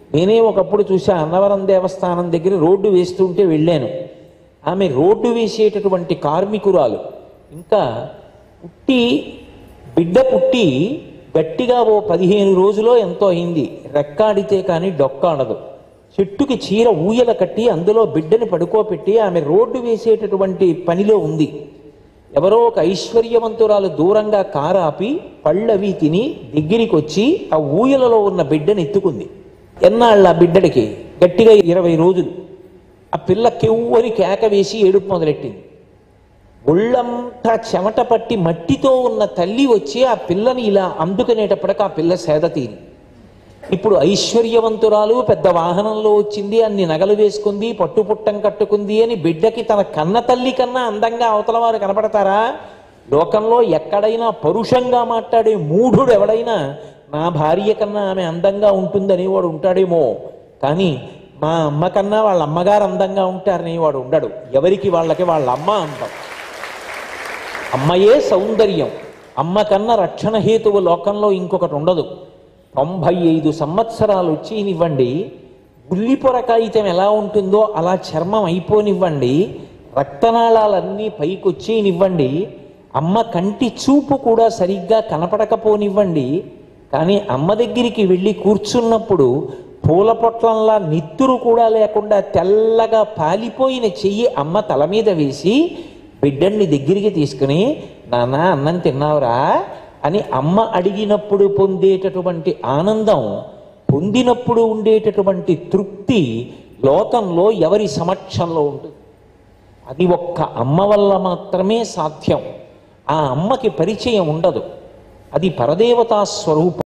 నేనే ఒకప్పుడు చూసా అన్నవరం దేవస్థానం దగ్గర రోడ్డు వేస్తుంటే వెళ్ళాను ఆమె రోడ్డు వేసేటటువంటి కార్మికురాలు ఇంకా పుట్టి బిడ్డ పుట్టి గట్టిగా ఓ పదిహేను రోజులో ఎంతో అయింది రెక్కాడితే కానీ డొక్కాడదు చెట్టుకి చీర ఊయల కట్టి అందులో బిడ్డని పడుకోబెట్టి ఆమె రోడ్డు వేసేటటువంటి పనిలో ఉంది ఎవరో ఒక ఐశ్వర్యవంతురాలు దూరంగా కారాపి పళ్ళవి తిని దగ్గరికి వచ్చి ఆ ఊయలలో ఉన్న బిడ్డని ఎత్తుకుంది ఎన్నాళ్ళ ఆ బిడ్డడికి గట్టిగా ఇరవై రోజులు ఆ పిల్ల కెవ్వని కేక వేసి ఏడుపు మొదలెట్టింది ఒళ్ళంతా చెమట పట్టి మట్టితో ఉన్న తల్లి వచ్చి ఆ పిల్లని ఇలా అందుకునేటప్పటికి ఆ పిల్ల సేద తీరి ఇప్పుడు ఐశ్వర్యవంతురాలు పెద్ద వాహనంలో వచ్చింది అన్ని నగలు వేసుకుంది పట్టుపుట్టం కట్టుకుంది అని బిడ్డకి తన కన్న తల్లి కన్నా అందంగా అవతల వారు కనపడతారా లోకంలో ఎక్కడైనా పరుషంగా మాట్లాడే మూఢుడు ఎవడైనా నా భార్య కన్నా ఆమె అందంగా ఉంటుందని వాడు ఉంటాడేమో కానీ మా అమ్మ కన్నా వాళ్ళ అమ్మగారు అందంగా ఉంటారని వాడు ఉండడు ఎవరికి వాళ్ళకి వాళ్ళ అమ్మ అంటాం అమ్మయే సౌందర్యం అమ్మ కన్నా రక్షణ హేతువు లోకంలో ఇంకొకటి ఉండదు తొంభై ఐదు సంవత్సరాలు వచ్చినివ్వండి బుల్లిపొర కాగితం ఎలా ఉంటుందో అలా చర్మం అయిపోనివ్వండి రక్తనాళాలన్నీ పైకొచ్చేనివ్వండి అమ్మ కంటి చూపు కూడా సరిగ్గా కనపడకపోనివ్వండి కానీ అమ్మ దగ్గరికి వెళ్ళి కూర్చున్నప్పుడు పూల పొట్లంలా నిత్తురు కూడా లేకుండా తెల్లగా పాలిపోయిన చెయ్యి అమ్మ తల మీద వేసి బిడ్డల్ని దగ్గరికి తీసుకుని నాన్న అన్నం తిన్నావురా అని అమ్మ అడిగినప్పుడు పొందేటటువంటి ఆనందం పొందినప్పుడు ఉండేటటువంటి తృప్తి లోకంలో ఎవరి సమక్షంలో ఉంటుంది అది ఒక్క అమ్మ వల్ల మాత్రమే సాధ్యం ఆ అమ్మకి పరిచయం ఉండదు అది పరదేవతా స్వరూపం